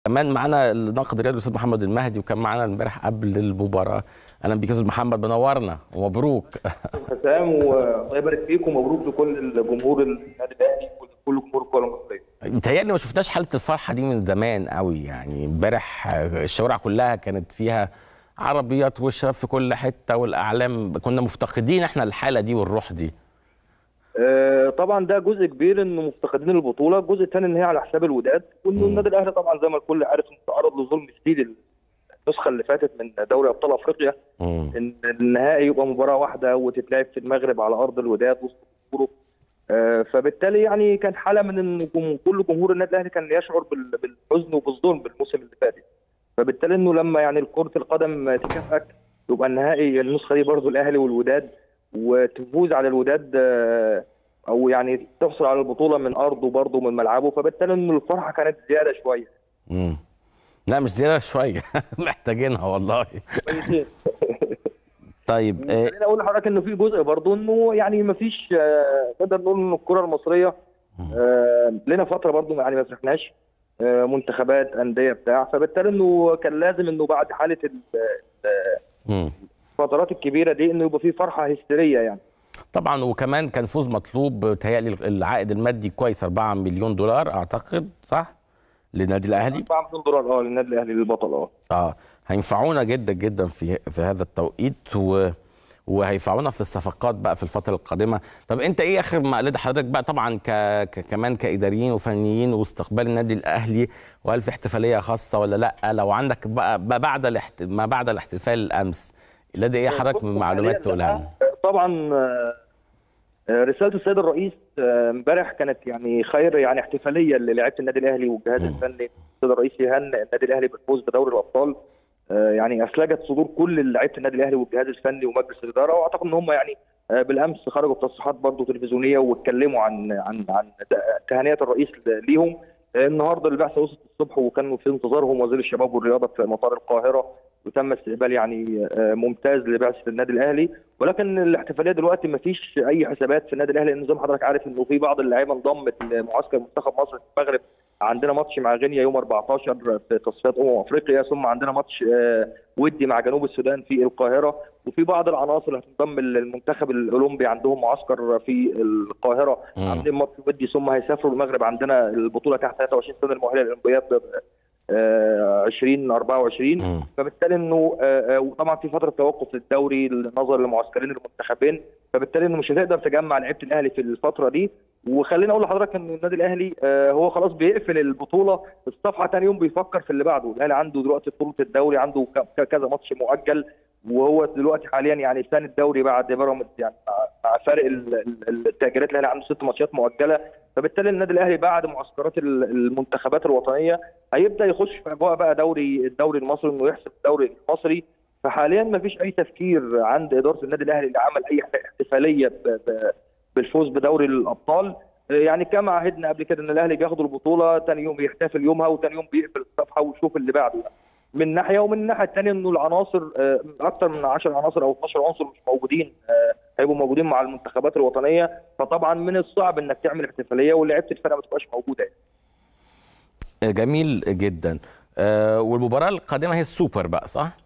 كمان معانا الناقد الرياضي الاستاذ محمد المهدي وكان معانا امبارح قبل المباراه اهلا بيك يا استاذ محمد منورنا ومبروك حسام والله يبارك فيك ومبروك لكل الجمهور النادي الاهلي وكل جمهور الكره المصريه. متهيألي ما شفناش حاله الفرحه دي من زمان قوي يعني امبارح الشوارع كلها كانت فيها عربيات وشباب في كل حته والاعلام كنا مفتقدين احنا الحاله دي والروح دي. آه، طبعا ده جزء كبير انه مفتقدين البطوله، الجزء الثاني ان هي على حساب الوداد وانه مم. النادي الاهلي طبعا زي ما الكل عارف انه تعرض لظلم شديد النسخه اللي فاتت من دوري ابطال افريقيا مم. ان النهائي يبقى مباراه واحده وتتلعب في المغرب على ارض الوداد وسط جمهوره آه، فبالتالي يعني كان حاله من ان جم- كل جمهور النادي الاهلي كان يشعر بال- بالحزن وبالظلم بالموسم اللي فات فبالتالي انه لما يعني كره القدم تكافئك يبقى النهائي النسخه دي برضو الاهلي والوداد وتفوز على الوداد آه، او يعني تحصل على البطوله من ارضه برضه من ملعبه فبالتالي انه الفرحه كانت زياده شويه مم. لا مش زياده شويه محتاجينها والله طيب آه، خليني اقول لحضرتك انه في جزء برضه انه يعني ما فيش نقدر نقول ان الكره المصريه آه، لنا فتره برضه يعني ما فرحناش آه، منتخبات انديه بتاع فبالتالي انه كان لازم انه بعد حاله ال- مم. الفترات الكبيره دي انه يبقى في فرحه هستيريه يعني طبعا وكمان كان فوز مطلوب بتهيألي العائد المادي كويس 4 مليون دولار اعتقد صح للنادي الاهلي 4 مليون دولار اه للنادي الاهلي للبطل اه اه هينفعونا جدا جدا في في هذا التوقيت و وهينفعونا في الصفقات بقى في الفتره القادمه طب انت ايه اخر مقلد حضرتك بقى طبعا ك... ك... كمان كاداريين وفنيين واستقبال النادي الاهلي وهل في احتفاليه خاصه ولا لا لو عندك بقى ما بعد الاحت... ما بعد الاحتفال الامس لدي ايه حضرتك من معلومات تقولها لنا طبعا آه، آه، رساله السيد الرئيس آه، امبارح كانت يعني خير يعني احتفاليه للاعيبه النادي الاهلي والجهاز مم. الفني السيد الرئيس يهنئ النادي الاهلي بالفوز بدوري الابطال آه، يعني اسلجت صدور كل لعيبه النادي الاهلي والجهاز الفني ومجلس الاداره واعتقد ان هم يعني آه، بالامس خرجوا بتصريحات برضه تلفزيونيه واتكلموا عن عن عن تهنئه الرئيس ليهم آه، النهارده البعثه وصلت الصبح وكانوا في انتظارهم وزير الشباب والرياضه في مطار القاهره وتم استقبال يعني آه، ممتاز لبعثه النادي الاهلي ولكن الاحتفاليه دلوقتي ما فيش اي حسابات في النادي الاهلي لان زي ما حضرتك عارف انه في بعض اللعيبه انضمت لمعسكر منتخب مصر في المغرب عندنا ماتش مع غينيا يوم 14 في تصفيات امم افريقيا ثم عندنا ماتش آه، ودي مع جنوب السودان في القاهره وفي بعض العناصر اللي هتنضم للمنتخب الاولمبي عندهم معسكر في القاهره مم. عاملين ماتش ودي ثم هيسافروا المغرب عندنا البطوله تحت 23 سنه المؤهله للاولمبياد آه، 2024 مم. فبالتالي انه آه، آه، وطبعا في فتره توقف للدوري نظرا لمعسكرين المنتخبين فبالتالي انه مش هتقدر تجمع لعيبه الاهلي في الفتره دي وخليني اقول لحضرتك ان النادي الاهلي آه، هو خلاص بيقفل البطوله الصفحه ثاني يوم بيفكر في اللي بعده الاهلي عنده دلوقتي بطوله الدوري عنده ك- كذا ماتش مؤجل وهو دلوقتي حاليا يعني ثاني الدوري بعد بيراميدز يعني مع- مع فارق ال- ال- التاجيلات الاهلي عنده ست ماتشات مؤجله فبالتالي النادي الاهلي بعد معسكرات ال- المنتخبات الوطنيه هيبدا يخش في اجواء بقى دوري الدوري المصري انه يحسب الدوري المصري فحاليا ما فيش اي تفكير عند اداره النادي الاهلي لعمل اي احتفاليه ب- ب- بالفوز بدوري الابطال يعني كما عهدنا قبل كده ان الاهلي بياخد البطوله ثاني يوم بيحتفل يومها وثاني يوم بيقفل الصفحه ويشوف اللي بعده من ناحيه ومن الناحيه الثانيه انه العناصر آه، اكثر من 10 عناصر او 12 عنصر مش موجودين آه، هيبقوا موجودين مع المنتخبات الوطنيه فطبعا من الصعب انك تعمل احتفاليه ولعيبه الفرقه ما تبقاش موجوده يعني. آه، جميل جدا آه، والمباراه القادمه هي السوبر بقى صح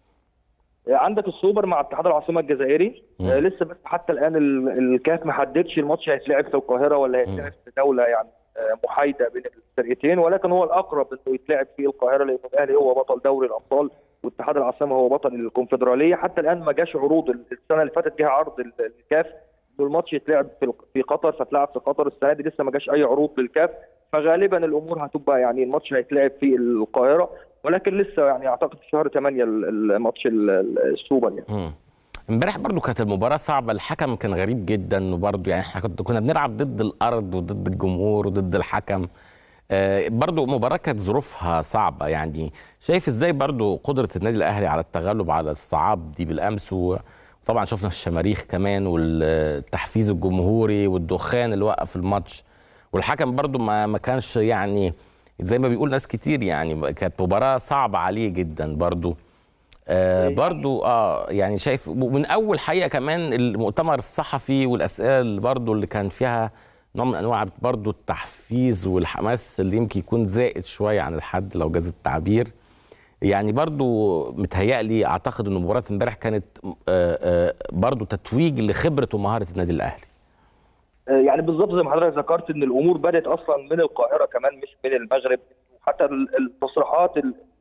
عندك السوبر مع اتحاد العاصمه الجزائري مم. آه لسه بس حتى الان ال- الكاف ما حددش الماتش هيتلعب في القاهره ولا هيتلعب في دوله يعني آه محايده بين الفرقتين ولكن هو الاقرب انه يتلعب في القاهره لان الاهلي هو بطل دوري الابطال واتحاد العاصمه هو بطل الكونفدراليه حتى الان ما جاش عروض السنه اللي فاتت جه عرض ال- الكاف انه الماتش يتلعب في الق- في قطر فاتلعب في قطر السنه دي لسه ما جاش اي عروض للكاف فغالبا الامور هتبقى يعني الماتش هيتلعب في القاهره ولكن لسه يعني اعتقد في شهر 8 ال- الماتش ال- ال- السوبر يعني مم. امبارح برضو كانت المباراة صعبة الحكم كان غريب جدا وبرضو يعني احنا كنت كنا بنلعب ضد الأرض وضد الجمهور وضد الحكم آه برضو مباراة كانت ظروفها صعبة يعني شايف ازاي برضو قدرة النادي الأهلي على التغلب على الصعاب دي بالأمس وطبعا شفنا الشماريخ كمان والتحفيز الجمهوري والدخان اللي وقف الماتش والحكم برضو ما ما كانش يعني زي ما بيقول ناس كتير يعني كانت مباراة صعبة عليه جدا برضو آه برضو اه يعني شايف من اول حقيقه كمان المؤتمر الصحفي والاسئله اللي برضو اللي كان فيها نوع من انواع برضو التحفيز والحماس اللي يمكن يكون زائد شويه عن الحد لو جاز التعبير يعني برضو متهيألي اعتقد ان مباراه امبارح كانت برضو تتويج لخبره ومهاره النادي الاهلي يعني بالظبط زي ما حضرتك ذكرت ان الامور بدات اصلا من القاهره كمان مش من المغرب حتى التصريحات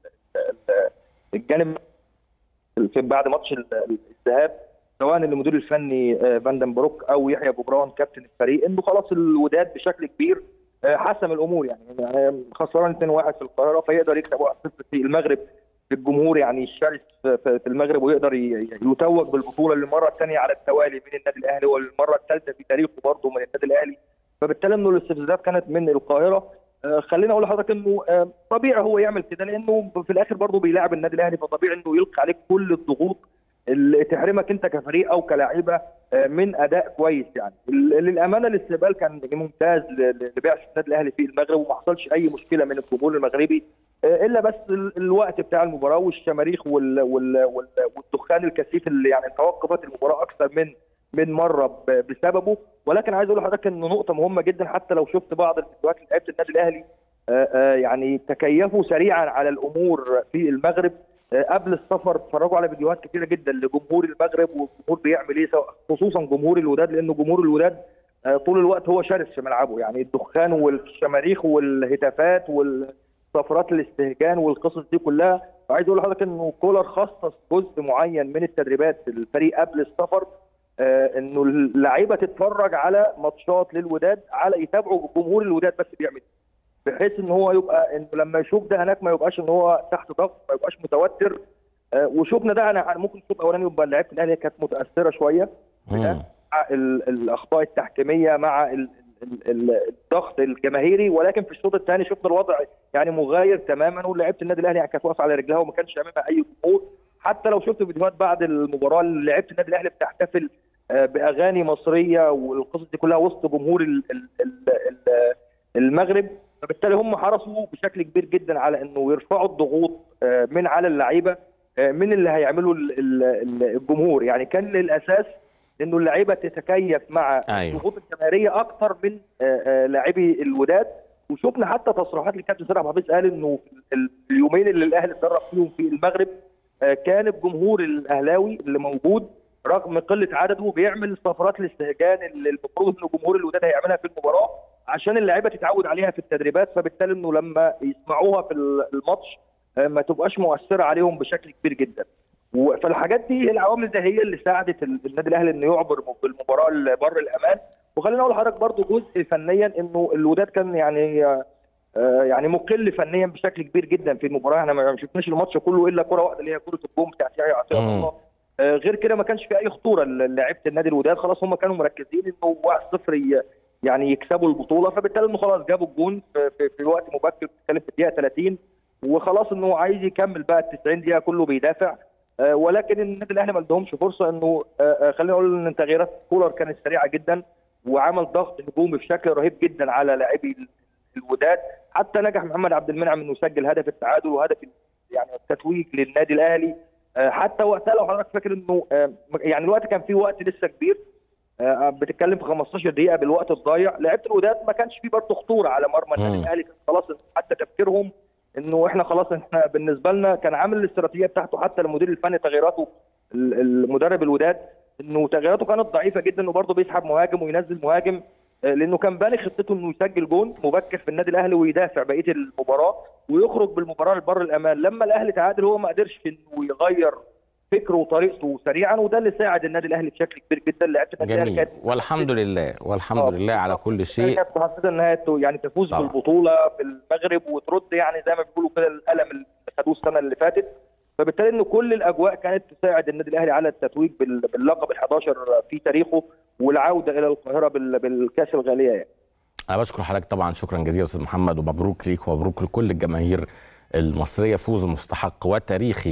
الجانب في بعد ماتش الذهاب سواء المدير الفني فاندن بروك او يحيى جبران كابتن الفريق انه خلاص الوداد بشكل كبير حسم الامور يعني خسران 2-1 في القاهره فيقدر يكسب 1-0 في المغرب في الجمهور يعني الشرس في المغرب ويقدر يتوج بالبطوله للمره الثانيه على التوالي من النادي الاهلي والمره الثالثه في تاريخه برضه من النادي الاهلي فبالتالي انه الاستفزازات كانت من القاهره خليني اقول لحضرتك انه طبيعي هو يعمل كده لانه في الاخر برضه بيلاعب النادي الاهلي فطبيعي انه يلقي عليك كل الضغوط اللي تحرمك انت كفريق او كلاعيبه من اداء كويس يعني للامانه الاستقبال كان ممتاز لبعثه النادي الاهلي في المغرب وما حصلش اي مشكله من الجمهور المغربي الا بس الوقت بتاع المباراه والشماريخ والدخان الكثيف اللي يعني توقفت المباراه اكثر من من مره بسببه ولكن عايز اقول لحضرتك ان نقطه مهمه جدا حتى لو شفت بعض الفيديوهات لعيبه النادي الاهلي يعني تكيفوا سريعا على الامور في المغرب قبل السفر اتفرجوا على فيديوهات كثيره جدا لجمهور المغرب والجمهور بيعمل ايه خصوصا جمهور الوداد لانه جمهور الوداد طول الوقت هو شرس في ملعبه يعني الدخان والشماريخ والهتافات والصفرات الاستهجان والقصص دي كلها وعايز اقول لحضرتك انه كولر خصص جزء معين من التدريبات الفريق قبل السفر انه اللعيبه تتفرج على ماتشات للوداد على يتابعوا جمهور الوداد بس بيعمل بحيث ان هو يبقى انه لما يشوف ده هناك ما يبقاش ان هو تحت ضغط ما يبقاش متوتر آه وشفنا ده انا ممكن الشوط الاولاني يبقى لعيبه الاهلي كانت متاثره شويه مع الاخطاء التحكيميه مع ال ال الضغط الجماهيري ولكن في الشوط الثاني شفنا الوضع يعني مغاير تماما ولعيبه النادي الاهلي يعني كانت واقفه على رجلها وما كانش امامها اي جمهور حتى لو شفت فيديوهات بعد المباراه لعيبه النادي الاهلي بتحتفل آه باغاني مصريه والقصص دي كلها وسط جمهور ال ال المغرب فبالتالي هم حرصوا بشكل كبير جدا على انه يرفعوا الضغوط من على اللعيبه من اللي هيعملوا الجمهور يعني كان للاساس انه اللعيبه تتكيف مع الضغوط أيوه. الجماهيريه اكثر من لاعبي الوداد وشفنا حتى تصريحات للكابتن سيد عبد الحفيظ قال انه اليومين اللي الاهلي اتدرب فيهم في المغرب كان الجمهور الاهلاوي اللي موجود رغم قله عدده بيعمل صفرات الاستهجان اللي المفروض انه جمهور الوداد هيعملها في المباراه عشان اللعيبه تتعود عليها في التدريبات فبالتالي انه لما يسمعوها في الماتش ما تبقاش مؤثره عليهم بشكل كبير جدا. فالحاجات دي العوامل دي هي اللي ساعدت النادي الاهلي انه يعبر بالمباراه لبر الامان وخلينا اقول لحضرتك برضو جزء فنيا انه الوداد كان يعني يعني مقل فنيا بشكل كبير جدا في المباراه احنا ما شفناش الماتش كله الا كره واحده اللي هي كره الجون بتاعت يحيى عطيه الله غير كده ما كانش في اي خطوره لعيبه النادي الوداد خلاص هم كانوا مركزين انه 1-0 يعني يكسبوا البطوله فبالتالي انه خلاص جابوا الجون في, في, في وقت مبكر بتتكلم في الدقيقه 30 وخلاص انه عايز يكمل بقى ال 90 دقيقه كله بيدافع آه ولكن النادي الاهلي ما ادهمش فرصه انه آه خلينا نقول ان تغييرات كولر كانت سريعه جدا وعمل ضغط هجومي بشكل رهيب جدا على لاعبي الوداد حتى نجح محمد عبد المنعم انه يسجل هدف التعادل وهدف يعني التتويج للنادي الاهلي آه حتى وقتها لو حضرتك فاكر انه يعني الوقت كان فيه وقت لسه كبير بتتكلم في 15 دقيقه بالوقت الضايع لعيبه الوداد ما كانش فيه برضه خطوره على مرمى النادي الاهلي خلاص حتى تفكيرهم انه احنا خلاص احنا بالنسبه لنا كان عامل الاستراتيجيه بتاعته حتى المدير الفني تغييراته المدرب الوداد انه تغييراته كانت ضعيفه جدا وبرضه بيسحب مهاجم وينزل مهاجم لانه كان باني خطته انه يسجل جون مبكر في النادي الاهلي ويدافع بقيه المباراه ويخرج بالمباراه لبر الامان لما الاهلي تعادل هو ما قدرش انه يغير فكره وطريقته سريعا وده اللي ساعد النادي الاهلي بشكل كبير جدا لعيبه النادي الاهلي كانت والحمد لله والحمد لله على كل شيء كانت محدده انها يعني تفوز طبعا. بالبطوله في المغرب وترد يعني زي ما بيقولوا كده الالم اللي خدوه السنه اللي فاتت فبالتالي ان كل الاجواء كانت تساعد النادي الاهلي على التتويج باللقب ال11 في تاريخه والعوده الى القاهره بالكاس الغاليه يعني. انا بشكر حضرتك طبعا شكرا جزيلا استاذ محمد ومبروك ليك ومبروك لكل الجماهير المصريه فوز مستحق وتاريخي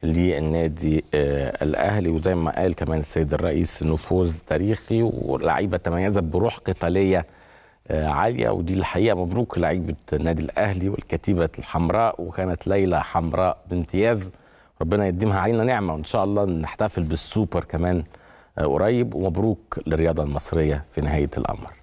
للنادي الاهلي وزي ما قال كمان السيد الرئيس انه فوز تاريخي ولعيبه تميزت بروح قتاليه عاليه ودي الحقيقه مبروك لعيبه النادي الاهلي والكتيبه الحمراء وكانت ليله حمراء بامتياز ربنا يديمها علينا نعمه وان شاء الله نحتفل بالسوبر كمان قريب ومبروك للرياضه المصريه في نهايه الامر